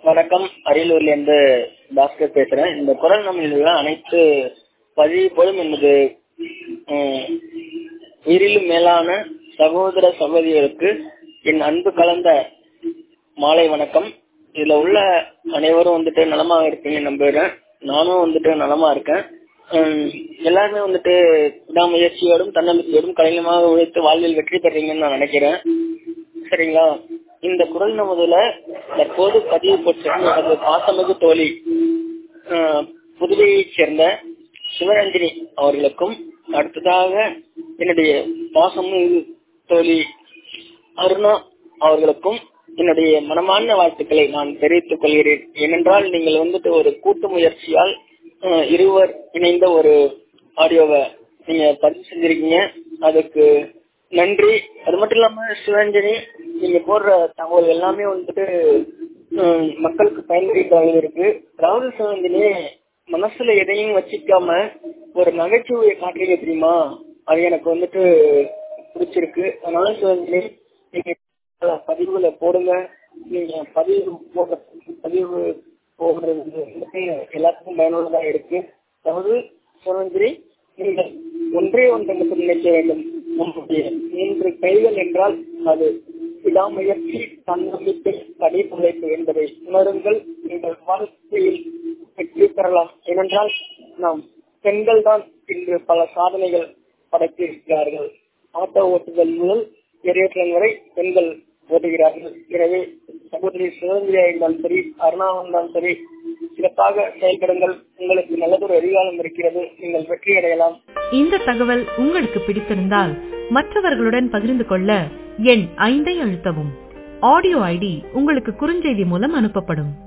வணக்கம் அரியலூர்ல இருந்து பாஸ்கர் பேசுறேன் இந்த குரல் நம்பிக்கையில் அனைத்து பதிவு போலும் என்பது உம், உயிரிலும் மேலான சகோதர சகோதரிகளுக்கு என் அன்பு கலந்த மாலை வணக்கம் இதுல உள்ள அனைவரும் வந்துட்டு நலமா இருப்பீங்க நம்புறேன் நானும் வந்துட்டு நலமா இருக்கேன் உம், எல்லாருமே வந்துட்டு விடாமுயற்சியோடும் தன்னம்பிக்கையோடும் கடினமாக உழைத்து வாழ்வில் வெற்றி பெறீங்கன்னு நான் நினைக்கிறேன் சரிங்களா இந்த குரல் நமதுல தற்போது பதிவு போட்டிருக்கும் எனது பாசமிகு தோழி ஆஹ், புதுவையைச் சேர்ந்த சிவரஞ்சனி அவர்களுக்கும் அடுத்ததாக என்னுடைய பாசமிகு தோழி அருணா அவர்களுக்கும் என்னுடைய மனமார்ந்த வாழ்த்துக்களை நான் தெரிவித்துக் கொள்கிறேன் ஏனென்றால் நீங்கள் வந்துட்டு ஒரு கூட்டு முயற்சியால் ஆஹ், இருவர் இணைந்த ஒரு ஆடியோவை நீங்க பதிவு செஞ்சிருக்கீங்க அதுக்கு நன்றி அது மட்டும் இல்லாம சிவரஞ்சனி நீங்க போடுற தகவல் எல்லாமே வந்துட்டு ஹம், மக்களுக்கு பயன்படுத்த இருக்கு ராகுல் சிவரஞ்சனி மனசுல எதையும் வச்சுக்காம ஒரு நகைச்சுவையை காட்டுறீங்க தெரியுமா அது எனக்கு வந்துட்டு பிடிச்சிருக்கு அதனால சிவரஞ்சனி நீங்க பதிவுகளை போடுங்க நீங்க பதிவு போடுற பதிவு போடுறது வந்துட்டு எல்லாத்துக்கும் பயனுள்ளதா இருக்கு அதாவது சிவரஞ்சனி நீங்கள் ஒன்றே ஒன்றை மட்டும் நினைக்க வேண்டும் நம்முடைய மூன்று கைகள் என்றால் அது விடாமுயற்சி தன்னம்பிக்கை கடிப்புழைப்பு என்பதை உணருங்கள் நீங்கள் வாழ்க்கையில் வெற்றி பெறலாம் ஏனென்றால் நாம் பெண்கள் தான் இன்று பல சாதனைகள் படைத்திருக்கிறார்கள் ஆட்டோ ஓட்டுதல் முதல் எரியேற்றம் வரை பெண்கள் ஓட்டுகிறார்கள் எனவே சகோதரி சுதந்திரியா இருந்தாலும் சரி அருணாவா இருந்தாலும் சரி சிறப்பாக செயல்படுங்கள் உங்களுக்கு நல்லதொரு எதிர்காலம் இருக்கிறது நீங்கள் வெற்றி அடையலாம் இந்த தகவல் உங்களுக்கு பிடித்திருந்தால் மற்றவர்களுடன் பகிர்ந்து கொள்ள எண் ஐந்தை அழுத்தவும் ஆடியோ ஐடி உங்களுக்கு குறுஞ்செய்தி மூலம் அனுப்பப்படும்